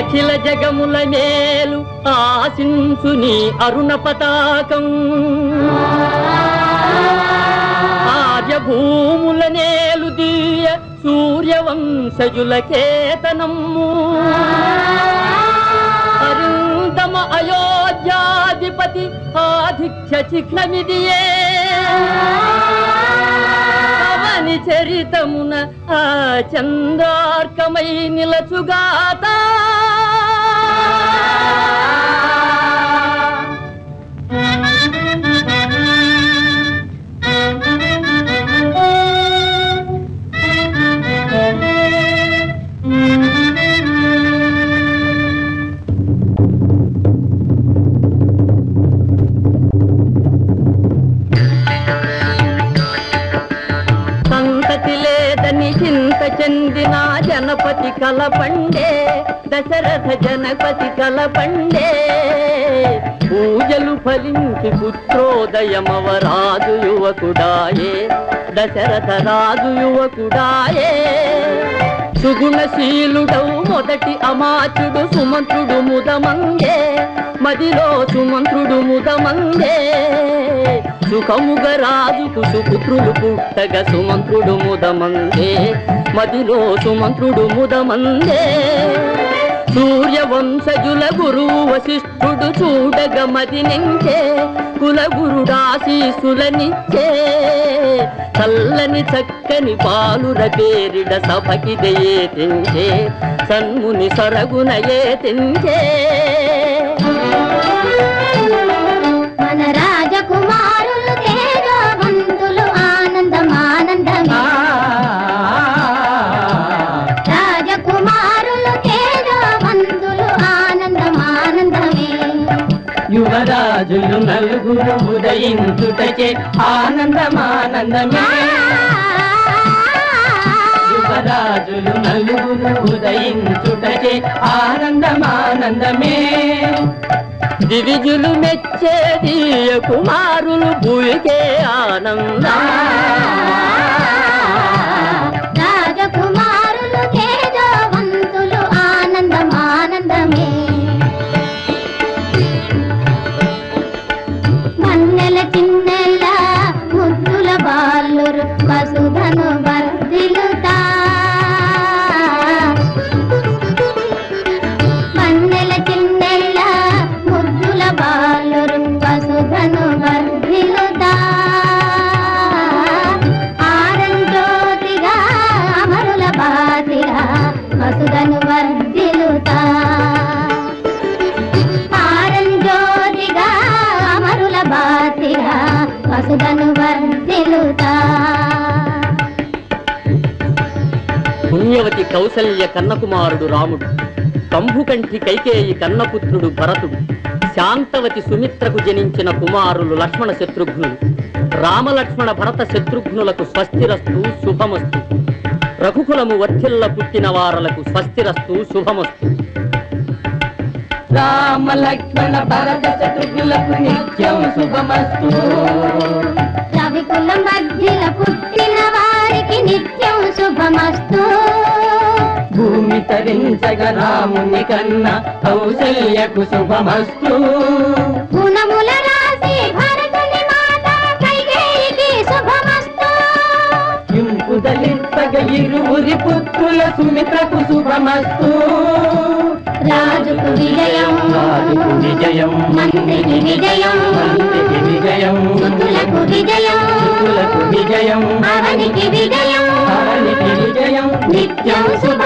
అఖిల జగముల మేలు ఆశించు నీ అరుణ పతాకం ఆర్యభూముల నేలు దీయ సూర్యవంశజుల కేతనము అరుందమ అయోధ్యాధిపతి ఆధిక్య చిహ్నమిదియే అవని చరితమున ఆ చంద్రార్కమై నిలచుగాత సంతతి లేదని చింత చెందిన జనపతి కలపండే దశరథ జనపతి కలపండే పూజలు ఫలించి పుత్రోదయమవ రాజు యువకుడాయే దశరథ రాజు యువకుడాయే సుగుణశీలుడవు మొదటి అమాచుడు సుమంత్రుడు ముదమంగే మదిలో సుమంత్రుడు ముదమంగే సుఖముగ రాజుకు సుపుత్రులు పుట్టగ సుమంత్రుడు ముదమందే మదిలో సుమంత్రుడు ముదమందే సూర్యవంశజుల గురువు వశిష్ఠుడు చూడగ మది నించే కులగురుడాశీసులనిచ్చే చల్లని చక్కని పాలుర పేరిడ సభకి దయే తెంచే సన్ముని సరగునయే తెంచే మన రాజకుమారులు తేజవంతులు ఆనందం ఆనందమే రాజకుమారులు తేజవంతులు ఆనందం ఆనందమే యువరాజులు నలుగురు ఉదయించుటచే ఆనందమానందమే యువరాజులు నలుగురు ఉదయించుటచే ఆనందమానందమే దివిజులు మెచ్చే దీయ కుమారులు భూయికే ఆనంద రాజకుమారులు తేజవంతులు ఆనందం ఆనందమే మన్నెల చిన్నెల ముద్దుల బాలురు వసుధను వర్ధిలుతా మన్నెల చిన్నెల ముద్దుల బాలురు వసుధను వర్ధిలుతా ఆరంజ్యోతిగా అమరుల బాతిగా వసుధను వర్ధిలుతా ఆరంజ్యోతిగా అమరుల బాతిగా వసుధను వర్ధిలుతా పుణ్యవతి కౌసల్య కన్నకుమారుడు రాముడు కంభుకంఠి కైకేయి కన్నపుత్రుడు భరతుడు శాంతవతి సుమిత్రకు జనించిన కుమారులు లక్ష్మణ శత్రుఘ్నులు రామలక్ష్మణ భరత శత్రుఘ్నులకు స్వస్తిరస్తు శుభమస్తు రఘుకులము వర్ధిల్ల పుట్టిన వారలకు స్వస్తిరస్తు శుభమస్తు రామ లక్ష్మణ భరత శత్రుఘ్నులకు నిత్యం శుభమస్తు రవికుల మధ్యల పుట్టిన వారికి నిత్యం శుభమస్తు భూమి తరించగ రాముని కన్నా కౌసల్యకు శుభమస్తు గుణముల రాసి భరతుని మాత కైకేయికి శుభమస్తు ఇంపుదలిప్పగ ఇరువురి పుత్రుల సుమిత్రకు శుభమస్తు రాజుకు విజయం రాజుకు విజయం మంత్రికి విజయం మంత్రికి విజయం సుతులకు విజయం సుతులకు విజయం అవనికి విజయం అవనికి విజయం నిత్యం శుభ